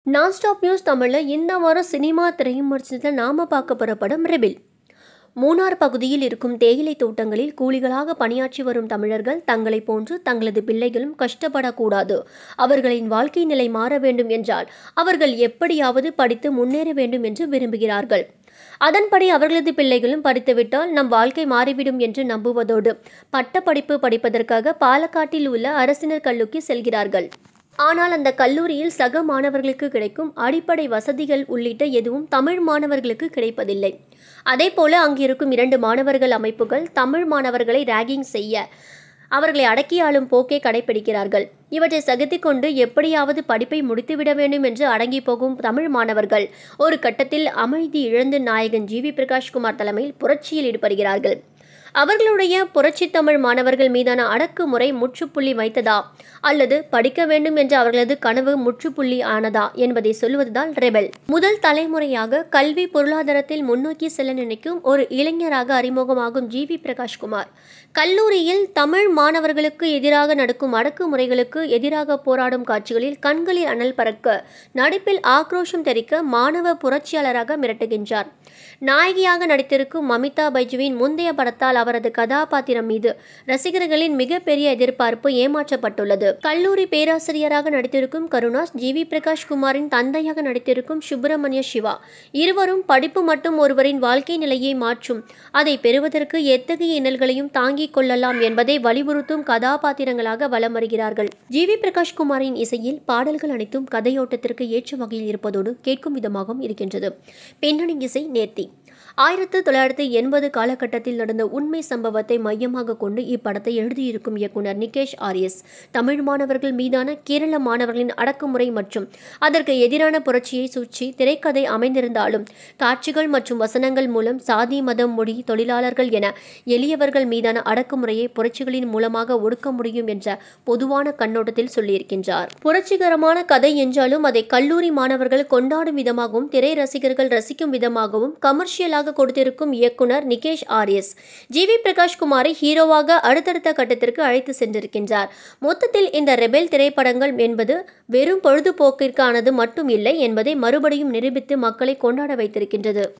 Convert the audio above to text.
நான் stop news தமிழில் இந்த வாரம் சினிமா திரைவிமர்சனத்தில் நாம பார்க்க போகிற படம் ரெபில் மூணார் பகுதியில் இருக்கும் தேயிலை தோட்டங்களில் கூலிகளாக பணியாற்றி வரும் தமிழர்கள் தங்களைப் போன்று தங்களது பிள்ளைகளும் கஷ்டப்படக்கூடாது அவர்களின் வாழ்க்கை நிலை மாற வேண்டும் என்றால் அவர்கள் எப்படியாவது படித்து முன்னேற வேண்டும் என்று விரும்புகிறார்கள் அதன்படி அவர்களது பிள்ளைகளும் படித்துவிட்டால் நம் வாழ்க்கை மாறிவிடும் என்று நம்புவதோடு பட்டப்படிப்பு படிப்பதற்காக பாலக்காட்டில் உள்ள அரசினர் கல்லூரிக்கு செல்கிறார்கள் ஆனால் அந்த கல்லூரியில் சக மாணவர்களுக்கு கிடைக்கும் அடிப்படை வசதிகள் உள்ளிட்ட எதுவும் தமிழ் மாணவர்களுக்கு கிடைப்பதில்லை அதேபோல அங்கு இருக்கும் இரண்டு மாணவர்கள் அமைப்புகள் தமிழ் மாணவர்களை ராகிங் செய்ய அவர்களை அடக்கி ஆளும் போக்கை கடைபிடிக்கிறார்கள் இவற்றை சகித்துக் கொண்டு எப்படியாவது படிப்பை முடித்துவிட வேண்டும் என்று அடங்கி போகும் தமிழ் மாணவர்கள் ஒரு கட்டத்தில் அமைதி இழந்து நாயகன் ஜி வி பிரகாஷ்குமார் தலைமையில் புரட்சியில் ஈடுபடுகிறார்கள் அவர்களுடைய புரட்சி தமிழ் மாணவர்கள் மீதான அடக்குமுறை முற்றுப்புள்ளி வைத்ததா அல்லது படிக்க வேண்டும் என்ற அவர்களது கனவு முற்றுப்புள்ளி ஆனதா என்பதை சொல்லுவதுதான் ரெபல் முதல் தலைமுறையாக கல்வி பொருளாதாரத்தில் முன்னோக்கி செல்ல நினைக்கும் ஒரு இளைஞராக அறிமுகமாகும் ஜி வி பிரகாஷ்குமார் கல்லூரியில் தமிழ் மாணவர்களுக்கு எதிராக நடக்கும் அடக்குமுறைகளுக்கு எதிராக போராடும் காட்சிகளில் கண்களில் அனல் பறக்க நடிப்பில் ஆக்ரோஷம் தெரிக்க மாணவ புரட்சியாளராக மிரட்டுகின்றார் நாயகியாக நடித்திருக்கும் மமிதா பைஜுவின் முந்தைய படத்தால் அவரது கதாபாத்திரம் மீது ரசிகர்களின் மிகப்பெரிய எதிர்பார்ப்பு ஏமாற்றப்பட்டுள்ளது கல்லூரி பேராசிரியராக நடித்திருக்கும் கருணாஸ் ஜி வி பிரகாஷ் குமாரின் தந்தையாக நடித்திருக்கும் சுப்பிரமணிய சிவா இருவரும் படிப்பு மட்டும் ஒருவரின் வாழ்க்கை நிலையை மாற்றும் அதை பெறுவதற்கு எத்தகைய இன்னல்களையும் தாங்கிக் கொள்ளலாம் என்பதை வலியுறுத்தும் கதாபாத்திரங்களாக வலம் வருகிறார்கள் ஜி வி பிரகாஷ் குமாரின் இசையில் பாடல்கள் அனைத்தும் கதையோட்டத்திற்கு ஏற்ற வகையில் இருப்பதோடு கேட்கும் விதமாகவும் இருக்கின்றது பின்னணி இசை நேர்த்தி ஆயிரத்து தொள்ளாயிரத்து எண்பது காலகட்டத்தில் நடந்த உண்மை சம்பவத்தை மையமாக கொண்டு இப்படத்தை எழுதியிருக்கும் இயக்குனர் நிகேஷ் ஆரியஸ் தமிழ் மாணவர்கள் மீதான கேரள மாணவர்களின் அடக்குமுறை மற்றும் அதற்கு எதிரான புரட்சியை சுற்றி திரைக்கதை அமைந்திருந்தாலும் காட்சிகள் மற்றும் வசனங்கள் மூலம் சாதி மதம் மொழி தொழிலாளர்கள் என எளியவர்கள் மீதான அடக்குமுறையை புரட்சிகளின் மூலமாக ஒடுக்க முடியும் என்ற பொதுவான கண்ணோட்டத்தில் சொல்லியிருக்கின்றார் புரட்சிகரமான கதை என்றாலும் அதை கல்லூரி மாணவர்கள் கொண்டாடும் விதமாகவும் திரை ரசிகர்கள் ரசிக்கும் விதமாகவும் கமர்ஷியலாக கொடுத்திருக்கும் இயக்குனர் நிகேஷ் ஆரியஸ் ஜி வி பிரகாஷ் குமாரை ஹீரோவாக அடுத்தடுத்த கட்டத்திற்கு அழைத்து சென்றிருக்கின்றார் மொத்தத்தில் இந்த ரெபெல் திரைப்படங்கள் என்பது வெறும் பொழுதுபோக்கிற்கானது மட்டும் இல்லை என்பதை மறுபடியும் நிரூபித்து மக்களை கொண்டாட வைத்திருக்கின்றது